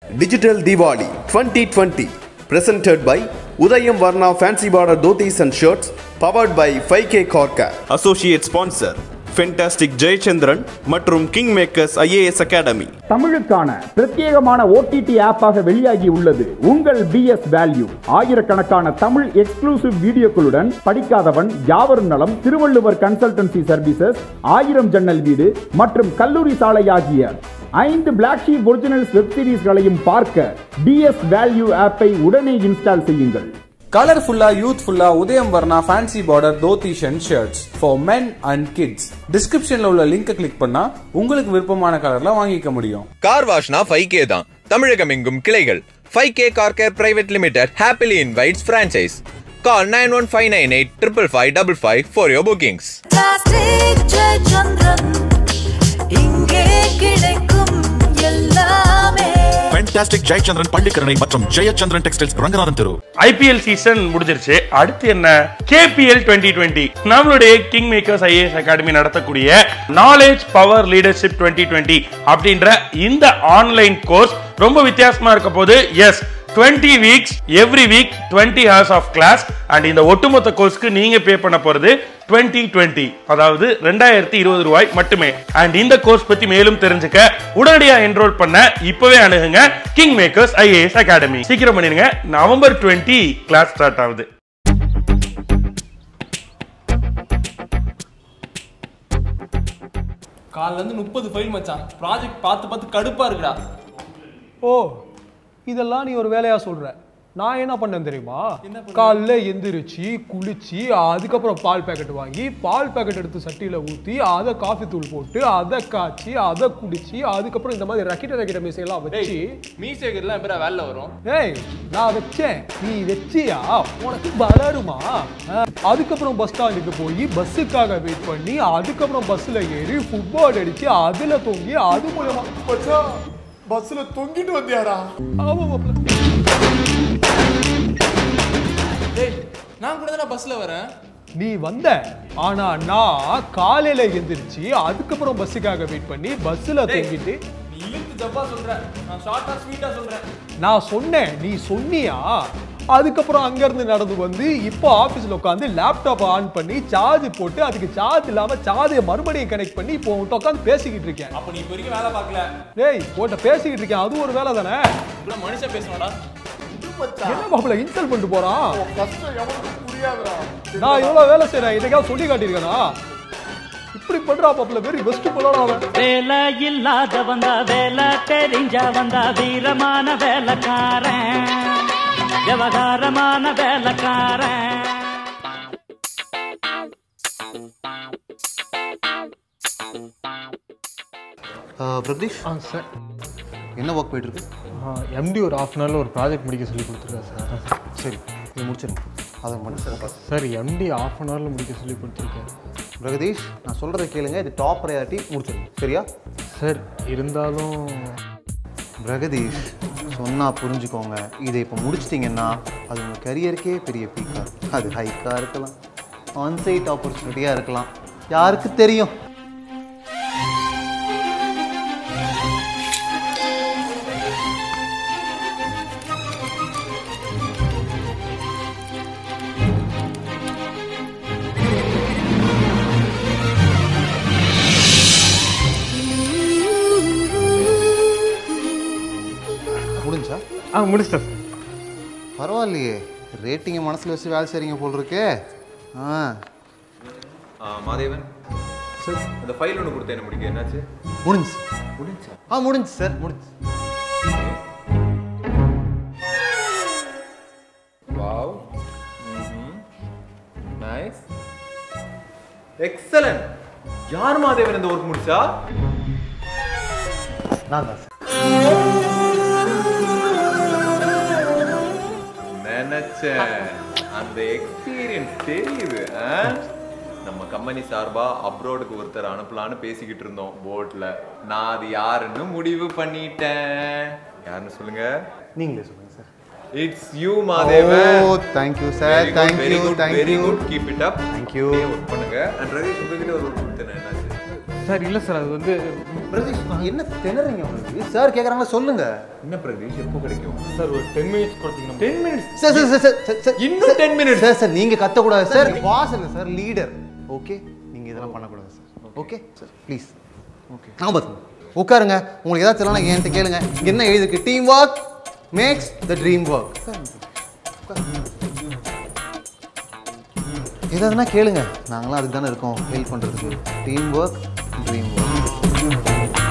Digital Diwali 2020 presented by Udayam Varna Fancy Border Dhotis and Shirts powered by 5K Corka Associate Sponsor Fantastic Jayachandran மற்றும் king makers IAS academy தமிழுக்கான பிரத்யேகமான OTT ஆப்பாக வெளியாகி உள்ளது உங்கள் PS value ஆயிரக்கணக்கான Tamil exclusive வீடியோக்களுடன் படிக்காதவன் யாவரும் நலம் திருவள்ளுவர் கன்சல்டன்சி சர்வீசஸ் ஆயிரம் ஜன்னல் வீடு மற்றும் கல்லூரி சாலை ஆகிய ஐந்து பிளாக் ஷீப் ஒரிஜினல்ஸ் வெப் சீரிஸ்களையும் பார்க்க டிஎஸ் வேல்யூ ஆப்பை உடனே இன்ஸ்டால் செய்யுங்கள் கலர்ஃபுல்லா யூத்ஃபுல்லா Udhayam Varna fancy border dhotis and shirts for men and kids டிஸ்கிரிப்ஷன்ல உள்ள லிங்கை கிளிக் பண்ணா உங்களுக்கு விருப்பமான கலர்ல வாங்கிக்க முடியும் கார் வாஷ்னா ஃபைவ் கே தான் தமிழகம் எங்கும் கிளைகள் five K car care private limited happily invites franchise call nine one five nine eight triple five double five for your bookings plastic Jayachandran இங்கே கிடைக்கும் எல்லாமே ஃபேண்டாஸ்டிக் ஜெயச்சந்திரன் பள்ளிக்கரணை மற்றும் ஜெயச்சந்திரன் டெக்ஸ்டைல்ஸ் ரங்கநாதன் தெரு ஐபிஎல் சீசன் முடிஞ்சிருச்சு அடுத்து என்ன கேபிஎல் டுவெண்ட்டி டுவெண்ட்டி நம்மளுடைய கிங் மேக்கர்ஸ் ஐஏஎஸ் அகாடமி நடத்தக்கூடிய knowledge power leadership twenty twenty அப்படின்ற இந்த ஆன்லைன் கோர்ஸ் ரொம்ப வித்தியாசமா இருக்க போது yes 20 weeks every week 20 hours of class and இந்த ஒட்டுமொத்த கோர்ஸ்க்கு நீங்க பே பண்ண போறது 2020 அதாவது ரெண்டாயிரத்தி இருபது ரூபாய் மட்டுமே அண்ட் இந்த கோர்ஸ் பத்தி மேலும் தெரிஞ்சுக்க உடனடியா என்ரோல் பண்ண இப்பவே அணுகுங்க கிங் மேக்கர்ஸ் ஐஏஎஸ் அகாடமி சீக்கிரம் பண்ணிருங்க நவம்பர் 20 கிளாஸ் ஸ்டார்ட் ஆகுது காலைல இருந்து முப்பது ஃபைல் மச்சான் ப்ராஜெக்ட் பார்த்து பார்த்து கடுப்பா இருக்குடா ஓ இதெல்லாம் நீ ஒரு வேலையா சொல்ற நான் என்ன பண்ணேன் தெரியுமா காலைல எந்திரிச்சு குளிச்சு அதுக்கப்புறம் பால் பேக்கெட் வாங்கி பால் பேக்கெட் எடுத்து சட்டியில ஊத்தி அதை காஃபி தூள் போட்டு அதை காய்ச்சி அதை குடிச்சு அதுக்கப்புறம் இந்த மாதிரி ரக்கிட்ட ரக்கிட்ட மீசையெல்லாம் வச்சு மீசேக்கர்லாம் எப்படா வேலைல வரும் ஏய் நான் வச்சேன் நீ வச்சியா உனக்கு வளருமா ஆ, அதுக்கப்புறம் பஸ் ஸ்டாண்டுக்கு போய் பஸ்ஸுக்காக வெயிட் பண்ணி அதுக்கப்புறம் பஸ்ஸில் ஏறி ஃபுட்பால் அடிச்சு அதுல தொங்கி அது மூலமா பஸ்ல தொங்கிட்டு வந்தியாடா ஆமா மாப்ள. டேய் நான் கூட தான் பஸ்ல வரேன் நீ வந்த ஆனா நான் காலையில எந்திரிச்சு அதுக்கப்புறம் பஸ்ஸுக்காக வெயிட் பண்ணி பஸ்ஸில் தொங்கிட்டு நீ இழுத்து ஜப்பா சொல்ற நான் ஷார்ட்டா ஸ்வீட்டா சொல்றேன் நான் சொன்னேன் நீ சொன்னியா அதுக்கப்புறம் அங்கிருந்து நடந்து வந்து இப்போ ஆபீஸ்ல உட்காந்து லேப்டாப் ஆன் பண்ணி சார்ஜ் போட்டு அதுக்கு சார்ஜ் இல்லாம சார்ஜை மறுபடியும் கனெக்ட் பண்ணி இப்போ உன்கிட்ட உட்காந்து பேசிக்கிட்டு இருக்கேன் அப்ப நீ இப்போ வரைக்கும் வேலை பார்க்கல டேய் உன்கிட்ட பேசிக்கிட்டு இருக்கேன் அது ஒரு வேலை தானே இப்படி மனுஷன் பேசணும்டா என்ன மாப்பிள்ள இன்ஸ்டால் பண்ணிட்டு போறான் கஷ்டம் எவனுக்கும் புரியாதுடா நான் இவ்வளவு வேலை செய்றேன் இதுக்காக சொல்லி காட்டியிருக்கேனா இப்படி பண்றா மாப்பிள்ள வெரி பெஸ்ட் பண்ணலாம் அவன் வேலை இல்லாத வந்தா வேலை தெரிஞ்ச வந்தா வீரமான வேலைக்காரன் விவகாரமான வேலைக்காரன் பிரதீஷ் ஆ சார் என்ன ஒர்க் போயிட்டு இருக்கு எம்டி ஒரு ஹாஃப் அன் ஹவரில் ஒரு ப்ராஜெக்ட் முடிக்க சொல்லி கொடுத்துருக்காரு சார் சரி இது முடிச்சிருங்க அதை மட்டும் சார் எம்டி ஹாஃப் அன் ஹவரில் முடிக்க சொல்லி கொடுத்துருக்காரு பிரகதீஷ் நான் சொல்கிறத கேளுங்க இது டாப் ப்ரையாரிட்டி முடிச்சிருங்க சரியா சார் இருந்தாலும் பிரகதீஷ் சொன்னால் புரிஞ்சுக்கோங்க இதை இப்போ முடிச்சிட்டிங்கன்னா அது உங்கள் கரியருக்கே பெரிய பீக்காக இருக்கும் அது ஹைக்காக இருக்கலாம் ஆன்சைட் ஆப்பர்ச்சுனிட்டியாக இருக்கலாம் யாருக்கு தெரியும் முடிஞ்சா ஆ முடிச்சிட்டேன் சார் பரவாயில்லையே ரேட்டிங்கை மனசில் வச்சு வேலை செய்கிறீங்க போல் இருக்கே ஆ மாதேவன் சார் அந்த ஃபைல் ஒன்று கொடுத்தேன் என்ன முடிக்க என்னாச்சு முடிஞ்சு முடிஞ்சா ஆ முடிஞ்சு சார் முடிஞ்சு வாவ் நைஸ் எக்ஸலன்ட் யார் மாதேவன் இந்த ஒர்க் முடிச்சா நான் தான் சார் நினைச்சேன் அந்த எக்ஸ்பீரியன்ஸ் தெரியுது ஆ? நம்ம கம்பெனி சார்பா அப்ரோடுக்கு ஒருத்தர் அனுப்பலான்னு பேசிக்கிட்டு இருந்தோம் போட்ல நான் அது யாருன்னு முடிவு பண்ணிட்டேன் யாருன்னு சொல்லுங்க நீங்களே சொல்லுங்கள் sir it's you Madhevan oh thank you sir very thank you good very thank you good keep it up thank you work பண்ணுங்க அண்ட் ரவி உங்ககிட்ட ஒரு ஒர்க் கொடுத்தேன் என்னாச்சு சார் இல்லை சார் அது வந்து பிரதீஷ் என்ன திணறீங்க உங்களுக்கு சார் கேட்குறாங்களா சொல்லுங்க என்ன பிரதீஷ் எப்போ கிடைக்கும் சார் ஒரு டென் மினிட்ஸ் கொடுத்தீங்கன்னா ten minutes sir sir sir sir sir இன்னும் டென் மினிட்ஸ் சார் சார் நீங்க கத்தக்கூடாது சார் பாஸ் இல்லை சார் லீடர் ஓகே நீங்க இதெல்லாம் பண்ணக்கூடாது sir okay sir please okay நான் பார்த்துங்க உட்காருங்க உங்களுக்கு ஏதாவது தெரியலாம் என்கிட்ட கேளுங்க இங்க என்ன எழுதிருக்கு team work makes the dream work ஏதாவதுனா கேளுங்க நாங்களாம் அதுக்கு தானே இருக்கோம் ஹெல்ப் பண்ணுறதுக்கு டீம் ஒர்க் ட்ரீம் ஒர்க்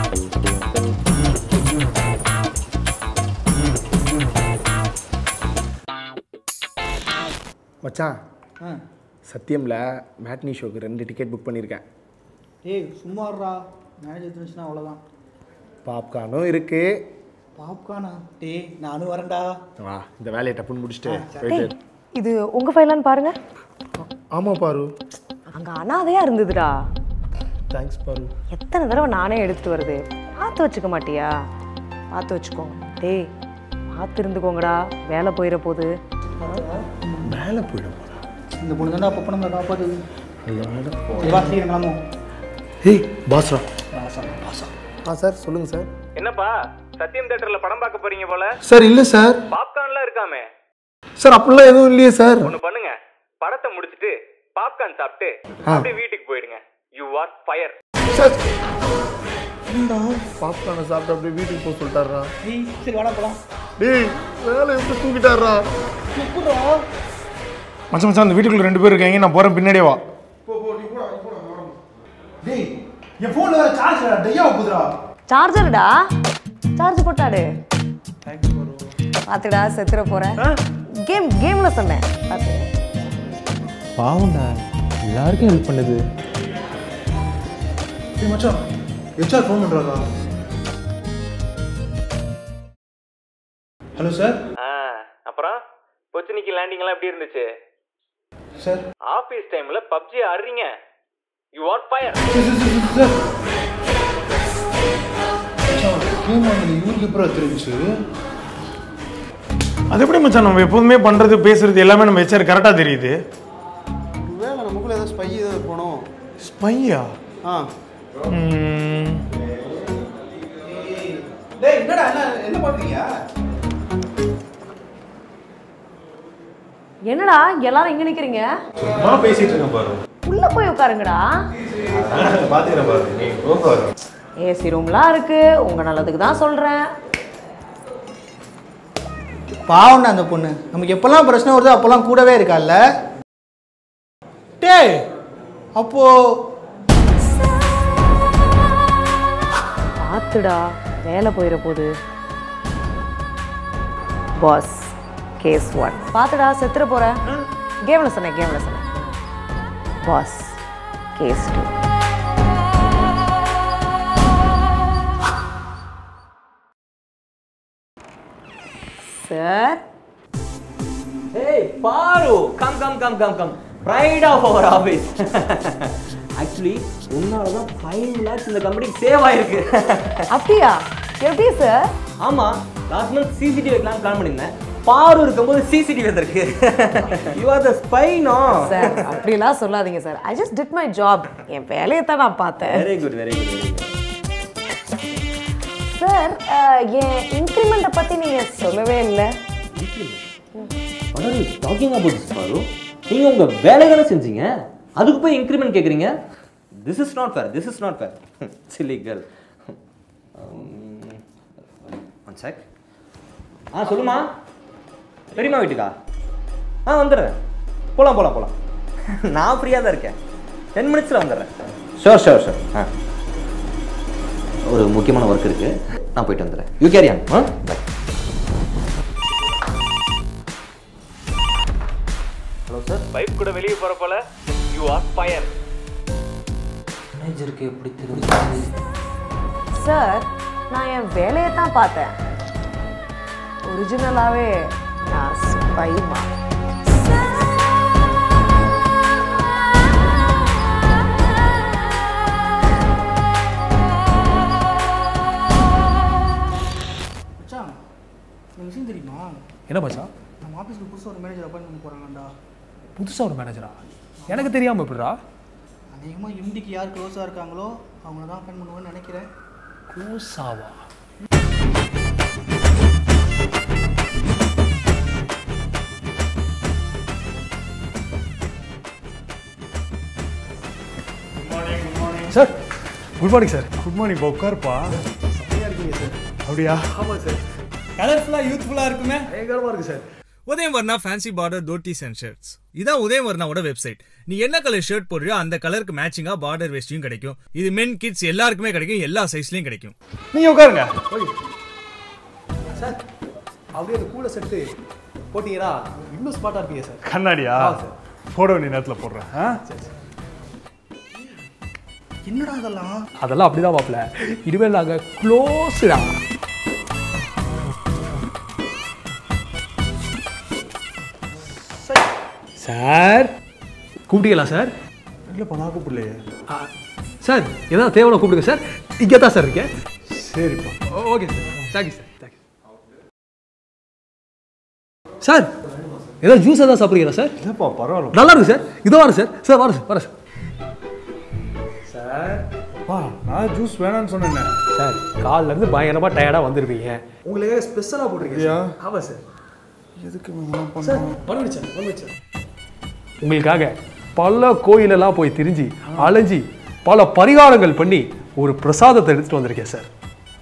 மச்சான் சத்தியம்ல மேட்னி ஷோக்கு ரெண்டு டிக்கெட் புக் பண்ணியிருக்கேன் ஏய் சும்மாடுறா மேனேஜ் எடுத்துருச்சுன்னா அவ்வளோதான் பாப்கார்னும் இருக்கு பாப்கார்னா டேய் நானும் வரேன்டா வா இந்த வேலையை டப்புன்னு முடிச்சுட்டு போயிட்டு இது உங்க ஃபைலான்னு பாருங்க ஆமா பாரு அங்க அனாதையா இருந்ததுடா தேங்க்ஸ் பாரு எத்தனை தடவை நானே எடுத்துட்டு வருது பார்த்து வச்சுக்க மாட்டியா பார்த்து வச்சுக்கோங்க டேய் பார்த்து இருந்துக்கோங்கடா வேலை போயிட போகுது மேலே போயிடும் இந்த பொண்ணு தான்டா அப்பப்போ நம்மளை காப்பாற்றுது சரி, வா சீக்கிரம் கிளம்புவோம் ஏய் பாஸ்ரா ராசா ராசா ஆ சார் சொல்லுங்க சார் என்னப்பா சத்தியம் தேட்டர்ல படம் பார்க்க போறீங்க போல சார் இல்லை சார் பாப்கார்ன்லாம் இருக்காமே சார் அப்படிலாம் எதுவும் இல்லையே சார் ஒண்ணு பண்ணுங்க படத்தை முடிச்சிட்டு பாப்கார்ன் சாப்பிட்டு ஆ. அப்படியே வீட்டுக்கு போயிடுங்க யூ ஆர் ஃபயர் சார் என்னடா பாப்கார்னை சாப்பிட்டு அப்படியே வீட்டுக்கு போக சொல்லிட்டாரா ஏய் சரி வாடா போலாம் டேய் வேலை எப்படி தூக்கிட்டாரா எப்படா மச்சான் மச்சான் அந்த வீட்டுக்குள்ள ரெண்டு பேர் இருக்காங்க நான் போறேன் பின்னாடியே வா டேய் என் ஃபோனில் வேறு சார்ஜ் டையா போகுதுடா சார்ஜர்டா சார்ஜ் போட்டாடு பார்த்துடா செத்துற போறேன் கேம் கேம்ல சொன்னேன் பார்த்து பாவம்டா எல்லாருக்கும் ஹெல்ப் பண்ணுது ஏய் மச்சான் ஹெச்ஆர் ஃபோன் பண்ணுறாரா ஹலோ சார் அப்புறம் கொச்சினிக்கு லேண்டிங் எல்லாம் எப்படி இருந்துச்சு சார் ஆபீஸ் டைம்ல பப்ஜி ஆடுறீங்க யூ ஆர் ஃபயர் கேம் ஆனது இவருக்கு எப்பறம் தெரிஞ்சு அது எப்படி மச்சான் நம்ம எப்போதுமே பண்றது பேசுறது எல்லாமே நம்ம ஹெச்ஆர் கரெக்டா தெரியுது வேலை நமக்குள்ள ஏதாவது ஸ்பை ஏதாவது போனோம் ஸ்பையா ஆ டேய் என்னடா என்ன என்ன பண்ணுறீங்க என்னடா எல்லாரும் இங்க நிக்கிறீங்க சும்மா பேசிட்டு இருக்கேன் பாரு உள்ள போய் உட்காருங்கடா பாத்துக்கிறேன் பாரு நீ போ பாரு ஏசி ரூம்லாம் இருக்கு உங்க நல்லதுக்கு தான் சொல்றேன் பாவம்டா அந்த பொண்ணு நமக்கு எப்பெல்லாம் பிரச்சனை வருதோ அப்போல்லாம் கூடவே இருக்கால்ல டேய் அப்போ பார்த்துடா வேலை போயிட போகுது பாஸ் கேஸ் ஒன் பார்த்துடா செத்துற போற கேம்ல சொன்னேன் கேம்ல சொன்னேன் boss case two sir Hey, Paru! Come, come, come, come, come. Pride of our office. Actually உன்னால தான் ஃபைவ் லேக்ஸ் இந்த கம்பெனிக்கு சேவ் ஆயிருக்கு அப்படியா எப்படி சார் ஆமா லாஸ்ட் மந்த் சிசிடிவி வைக்கலாம் பிளான் பண்ணியிருந்தேன் பாரு இருக்கும்போது சிசிடிவி வந்திருக்கு you are the spy no sir அப்படிலாம் சொல்லாதீங்க sir I just did my job என் வேலையை தான் நான் பார்த்தேன் very good very good sir என் இன்க்ரிமெண்ட்டை பற்றி நீங்கள் சொல்லவே இல்லை what are you talking about this Paru நீங்க உங்க வேலை தானே செஞ்சீங்க அதுக்கு போய் இன்க்ரிமெண்ட் கேக்குறீங்க this is not fair this is not fair silly girl one check ஆ சொல்லுமா பெரியம்மா வீட்டுக்கா ஆ வந்துடுறேன் போகலாம் போகலாம் போகலாம் நான் ஃப்ரீயாக தான் இருக்கேன் டென் மினிட்ஸில் வந்துடுறேன் ஷோர் ஷோர் ஷோர் ஆ ஒரு முக்கியமான ஒர்க் இருக்கு நான் போயிட்டு வந்துடுறேன் யூ கேரியான் ஆ பை ஹலோ சார் வைஃப் கூட வெளியே போற போல யூ ஆர் ஃபயர் மேனேஜருக்கு எப்படி தெரியும் சார் நான் என் வேலையை தான் பார்த்தேன் ஒரிஜினலாகவே நான் ஸ்பைமா மச்சான் இந்த விஷயம் தெரியுமா என்ன மச்சான் நம்ம ஆஃபீஸ்க்கு புதுசாக ஒரு மேனேஜர் அப்பாயின் பண்ண போகிறாங்கடா புதுசாக ஒரு மேனேஜரா எனக்கு தெரியாமல் எப்படிடா அநேகமாக எம்டிக்கு யார் க்ளோஸாக இருக்காங்களோ அவங்கள தான் அட்டன் பண்ணுவேன்னு நினைக்கிறேன் கூசாவா sir good morning sir good morning உட்காருப்பா சரியா இருக்கீங்க சார் அப்படியா ஆமாம் சார் கலர்ஃபுல்லா யூத்ஃபுல்லா இருக்குமே பயங்கரமா இருக்கு sir Udhayam Varna fancy border dhotis and shirts இதான் உதயம் வர்ணாவோட வெப்சைட் நீ என்ன கலர் ஷர்ட் போடுறியோ அந்த கலருக்கு மேட்சிங்கா பார்டர் வேஸ்டியும் கிடைக்கும் இது மென் கிட்ஸ் எல்லாருக்குமே கிடைக்கும் எல்லா சைஸ்லயும் கிடைக்கும் நீங்க உட்காருங்க ஓகே சார் அப்படியே அந்த கூட செட்டு போட்டீங்கன்னா இன்னும் ஸ்மார்ட்டாக இருப்பீங்க சார் கண்ணாடியா ஆ, சார். போட வேண்டிய நேரத்தில் போடுறேன் ஆ? என்னடா அதெல்லாம் அதெல்லாம் அப்படிதான் மாப்பிள்ள இனிமேல் நாங்கள் க்ளோஸ்டா சார் கூப்பிட்டீங்களா சார் இல்லைப்பா நான் கூப்பிடலையே சார் எதாவது தேவையான கூப்பிடுங்க சார் இங்கே தான் சார் இருக்கேன் சரிப்பா okay sir thank you sir thank you sir ஏதாவது ஜூஸ் ஏதாவது சாப்பிட்றீங்களா சார் இல்லைப்பா பரவாயில்ல நல்லா இருக்கு சார் இதோ வரேன் சார் சார் வரேன் சார் வரேன் சார் சார் பா நான் ஜூஸ் வேணாம்னு சொன்னேன் சார் காலில இருந்து பயங்கரமா டயர்டா வந்திருப்பீங்க உங்களுக்கு ஸ்பெஷலா போட்டிருக்கீங்க அப்படியா? ஆமா சார் எதுக்கு இதெல்லாம் சார் பண்ணணும் பண்ணுங்க சார் பண்ணுங்க சார் உங்களுக்காக பல கோயிலெல்லாம் போய் திரிஞ்சு அலைஞ்சி பல பரிகாரங்கள் பண்ணி ஒரு பிரசாதத்தை எடுத்துட்டு வந்திருக்கேன் சார்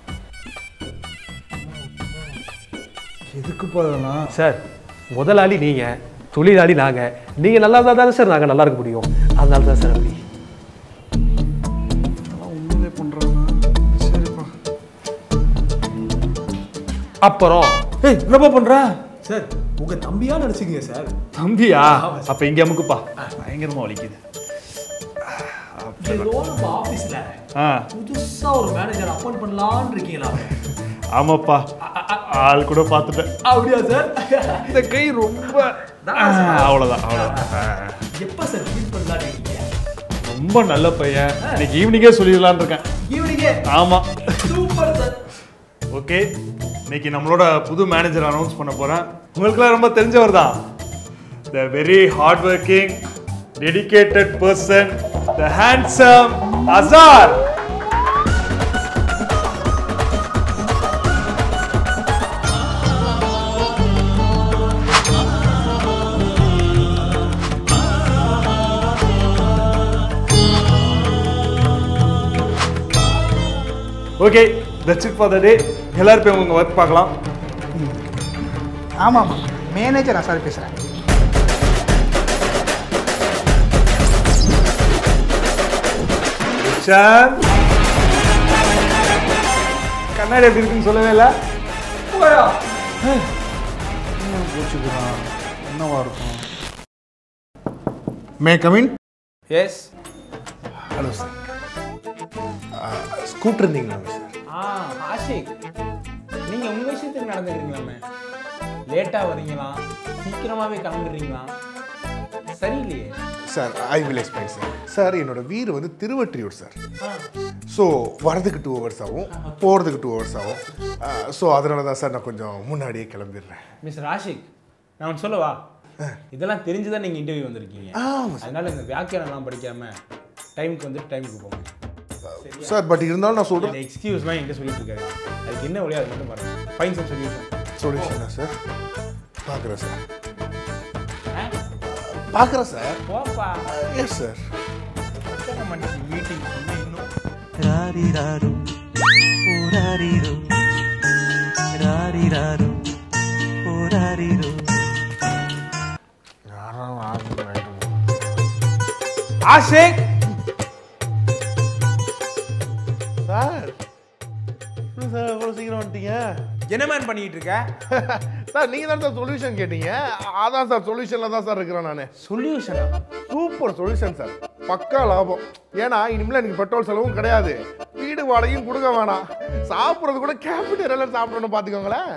எதுக்குப்பா இதெல்லாம் சார் முதலாளி நீங்க தொழிலாளி நாங்க நீங்க நல்லா இருந்தா தானே சார் நாங்க நல்லா இருக்க முடியும் அதனால தான் சார் அப்படி இதெல்லாம் உண்மையிலே பண்ணுறாங்க சரிப்பா அப்புறம் ஏய் என்னப்பா பண்ற சார் உங்க தம்பியா நினைச்சுக்கீங்க சார் தம்பியா அப்ப இங்க அமுக்குப்பா பயங்கரமா வலிக்குது ஏதோ நம்ம ஆபீஸ்ல ஆ புதுசா ஒரு மேனேஜர் அப்பாயிண்ட் பண்ணலாம்னு இருக்கீங்களா ஆமாப்பா ஆள் கூட பார்த்துட்டேன் அப்படியா சார் இந்த கை ரொம்ப ஆ, அவ்வளவுதான் அவ்வளவுதான் ஆ. எப்ப சார் ஃபீல் பண்ணலாம்னு இருக்கீங்க ரொம்ப நல்ல பையன் இன்னைக்கு ஈவினிங்கே சொல்லிடலான்னு இருக்கேன் ஈவினிங்கே ஆமா சூப்பர் சார் ஓகே இன்னைக்கு நம்மளோட புது மேனேஜர் அனௌன்ஸ் பண்ண போறேன் உங்களுக்குலாம் ரொம்ப தெரிஞ்சவர் தான் the very hard working dedicated person the handsome Azhar okay that's it for the day எல்லாரும் போய் உங்க ஒர்க் பார்க்கலாம் ஆமாம் ஆமாம் மேனேஜர் நான் சார் பேசுகிறேன் சார் கண்ணாடி எப்படி இருக்குன்னு சொல்லவே இல்லை போச்சுக்கிறான் என்னவா இருக்கும் may come in yes hello sir கூப்பிட்டுருந்தீங்களா சார் ஆ ஆஷிக் நீங்க உங்க விஷயத்துக்கு நடந்துக்கிறீங்களாமே லேட்டா வரீங்களா சீக்கிரமாவே கிளம்புறீங்களா சரியில்லையே sir I will explain sir sir என்னோட வீடு வந்து திருவற்றியூர் சார் ஸோ வரதுக்கு டூ ஹவர்ஸ் ஆகும் போகிறதுக்கு டூ ஹவர்ஸ் ஆகும் ஸோ அதனால தான் சார் நான் கொஞ்சம் முன்னாடியே கிளம்பிடுறேன் மிஸ்டர் ஆஷிக் நான் ஒன்று சொல்லவா இதெல்லாம் தெரிஞ்சுதான் நீங்க இன்டர்வியூ வந்திருக்கீங்க ஆமா அதனால இந்த வியாக்கியானம்லாம் படிக்காம டைமுக்கு வந்து டைமுக்கு போங்க சார் பட் இருந்தாலும் நான் சொல்கிறேன் எக்ஸ்கியூஸ்லாம் என்கிட்ட சொல்லிட்டு இருக்காரு அதுக்கு என்ன வழியோ அது மட்டும் பாருங்க ஃபைன் சம் சொல்யூஷன் சொல்யூஷனா சார் பார்க்குறேன் சார் பார்க்குறேன் சார் போப்பா எஸ் சார் மீட்டிங் சொன்னா இன்னும் ராரிராரு ஓராரிரு ராரிராரு ஓராரிரு ஆஷிக் சார் என்ன சார் அவ்வளோ சீக்கிரம் வந்துட்டீங்க என்ன மேன் பண்ணிட்டு இருக்க சார் நீங்கள் தான் சார் சொல்யூஷன் கேட்டீங்க அதான் சார் சொல்யூஷனில் தான் சார் இருக்கிறேன் நான் சொல்யூஷனா சூப்பர் சொல்யூஷன் சார் பக்கா லாபம் ஏன்னா இனிமேல் எனக்கு பெட்ரோல் செலவும் கிடையாது வீடு வாடகையும் கொடுக்க வேணாம் சாப்பிட்றது கூட கேபிட்டேரியில் சாப்பிடணும் பார்த்துக்கோங்களேன்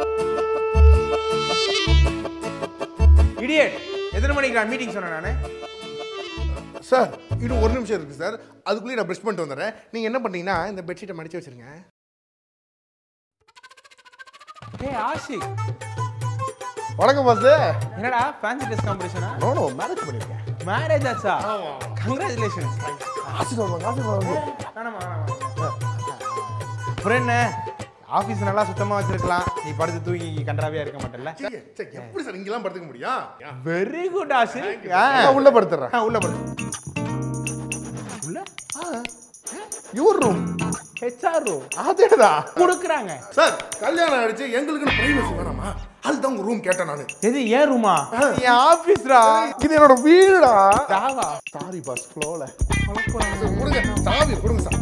இடியட் எத்தனை மணிக்கு நான் மீட்டிங் சொன்னேன் நானு சார் இன்னும் ஒரு நிமிஷம் இருக்குது சார் அதுக்குள்ளேயே நான் ப்ரெஷ் பண்ணிட்டு வந்துடுறேன் நீங்கள் என்ன பண்ணீங்கன்னா இந்த பெட்ஷீட்டை மடிச்சு வச்சிருங்க ஹே ஆஷிக் வணக்கம் பாஸ் என்னடா ஃபேன்சி ட்ரெஸ் காம்படிஷனா நோ நோ மேரேஜ் பண்ணியிருக்கேன் மேரேஜ் ஆச்சா கங்க்ராச்சுலேஷன்ஸ் ஆசீர்வாதம் ஆசீர்வாதம் வேணாமா வேணாமா அப்புறம் என்ன ஆபீஸ் நல்லா சுத்தமா வச்சிருக்கலாம் நீ படுத்து தூங்கி கன்றாவியா இருக்க மாட்டேல்ல எப்படி சார் இங்கெல்லாம் படுத்துக்க முடியும் வெரி குட் ஆசி நான் உள்ள படுத்துறேன் ஆ, உள்ள படுத்து உள்ள யுவர் ரூம் ஹெச்ஆர் ரூம் அதேடா கொடுக்குறாங்க சார் கல்யாணம் ஆயிடுச்சு எங்களுக்கு பிரைவசி வேணாமா அதுதான் உங்க ரூம் கேட்டேன் நானு எது ஏன் ரூமா என் ஆபீஸ்ரா இது என்னோட வீடுடா ஜாவா சாரி பாஸ் ஃப்ளோல கொடுங்க சாவி கொடுங்க சார்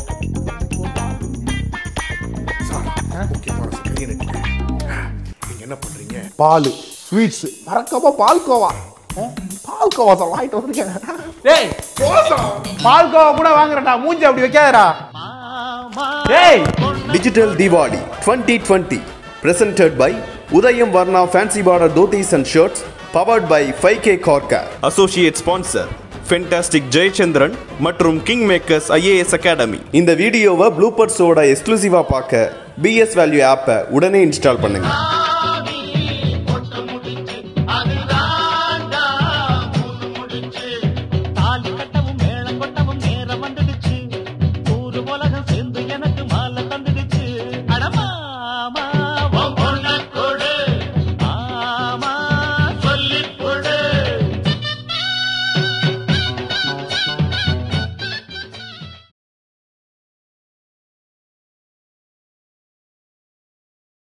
சார் முக்கியமான கையை நட்டுங்க நீங்க என்ன பண்றீங்க பால் ஸ்வீட்ஸ் மறக்காம பால்கோவா பால்கோவா சார் வாங்கிட்டு வந்திருக்கேன் டேய் பால்கோவா கூட வாங்குறடா மூஞ்சி அப்படி வைக்காதடா டேய் Digital Diwali 2020 presented by Udayam Varna Fancy Border Dhotis and Shirts powered by 5K Corka associate sponsor fantastic Jayachandran மற்றும் கிங் மேக்கர்ஸ் ஐஏஎஸ் அகாடமி இந்த வீடியோவை ப்ளூபர்ஸோட எக்ஸ்க்ளூசிவாக பார்க்க பிஎஸ் வேல்யூ ஆப்பை உடனே இன்ஸ்டால் பண்ணுங்க